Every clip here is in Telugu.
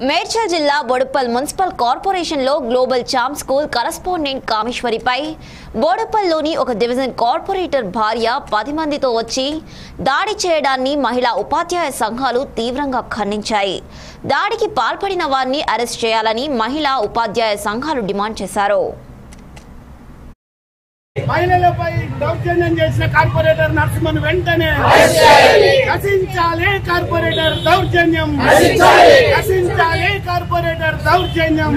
మేడ్చల్ జిల్లా బోడుప్పల్ మున్సిపల్ కార్పొరేషన్ లో గ్లోబల్ చాంప్ స్కూల్ కరస్పాండెంట్ కామేశ్వరిపై బోడుప్పల్లోని ఒక డివిజన్ కార్పొరేటర్ భార్య పది మందితో వచ్చి దాడి చేయడాన్ని మహిళా ఉపాధ్యాయ సంఘాలు తీవ్రంగా ఖండించాయి దాడికి పాల్పడిన వారిని అరెస్ట్ చేయాలని మహిళా ఉపాధ్యాయ సంఘాలు డిమాండ్ చేశారు మహిళలపై దౌర్జన్యం చేసిన కార్పొరేటర్ నరసింహన్ వెంటనే కసించాలి కార్పొరేటర్ దౌర్జన్యం కసించాలి కార్పొరేటర్ దౌర్జన్యం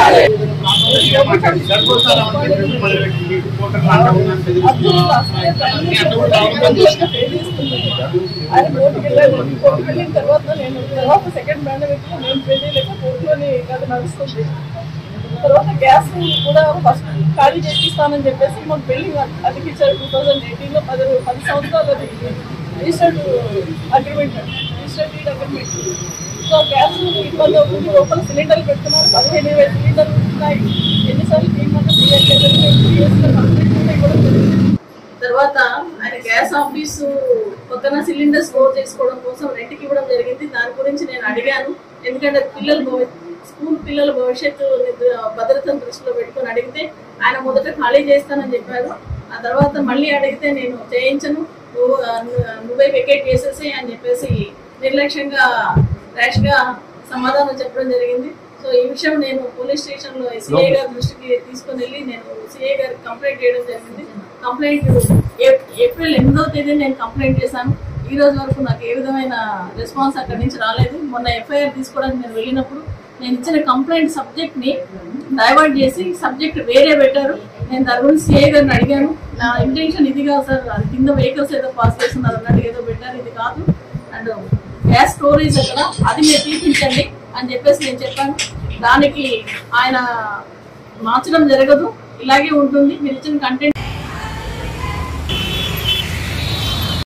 ఆయన కోర్టుకి వెళ్ళాను కోర్టుకి వెళ్ళిన తర్వాత నేను తర్వాత సెకండ్ బ్యాండ్ పెట్టి నేను పెళ్లి లేక కోర్టులోని కథ నడుస్తుంది తర్వాత గ్యాస్ కూడా ఫస్ట్ ఖాళీ చేపిస్తానని చెప్పేసి మాకు బిల్డింగ్ అతికిచ్చారు టూ థౌజండ్ ఎయిటీన్లో పది పది సంవత్సరాలు అది registered agreement registered deed agreement so gas ఇబ్బంది అవుతుంది లోపల సిలిండర్లు పెడుతున్నారు పదిహేను ఇరవై సిలిండర్లు ఉన్నాయి ఎన్నిసార్లు తీయమంటే తీయట్లేదు త్రీ ఇయర్స్లో కంప్లీట్ కూడా జరిగింది తర్వాత ఆయన గ్యాస్ ఆఫీసు పక్కన సిలిండర్ స్టోర్ చేసుకోవడం కోసం రెంట్కి ఇవ్వడం జరిగింది దాని గురించి నేను అడిగాను ఎందుకంటే పిల్లలు భవి- స్కూల్ పిల్లల భవిష్యత్తు నిద్ర- భద్రతను దృష్టిలో పెట్టుకొని అడిగితే ఆయన మొదట ఖాళీ చేస్తానని చెప్పారు ఆ తర్వాత మళ్ళీ అడిగితే నేను చేయించను నువ్వు ఆ, ను- నువ్వే వెకేట్ చేసేసి అని చెప్పేసి నిర్లక్ష్యంగా ర్యాష్ గా సమాధానం చెప్పడం జరిగింది సో ఈ విషయం నేను పోలీస్ స్టేషన్ లో సిఐ గారి దృష్టికి తీసుకొని వెళ్ళి నేను సిఐ గారికి కంప్లైంట్ చేయడం జరిగింది కంప్లైంట్ ఏ- ఏప్రిల్ ఎనిమిదవ తేదీ నేను కంప్లైంట్ చేశాను ఈ రోజు వరకు నాకు ఏ విధమైన రెస్పాన్స్ అక్కడి నుంచి రాలేదు మొన్న ఎఫ్ఐఆర్ తీసుకోవడానికి నేను వెళ్ళినప్పుడు నేను ఇచ్చిన కంప్లైంట్ సబ్జెక్ట్ ని డైవర్ట్ చేసి సబ్జెక్ట్ వేరే పెట్టారు నేను దాని గురించి సిఐ గారిని అడిగాను నా ఇంటెన్షన్ ఇది కాదు సార్ అది కింద వెహికల్స్ ఏదో పాస్ చేస్తున్నారు అన్నట్టు ఏదో పెట్టారు ఇది కాదు అండ్ గ్యాస్ స్టోరేజ్ అక్కడ అది మీరు తీపించండి అని చెప్పేసి నేను చెప్పాను దానికి ఆయన మార్చడం జరగదు ఇలాగే ఉంటుంది మీరు ఇచ్చిన కంటెంట్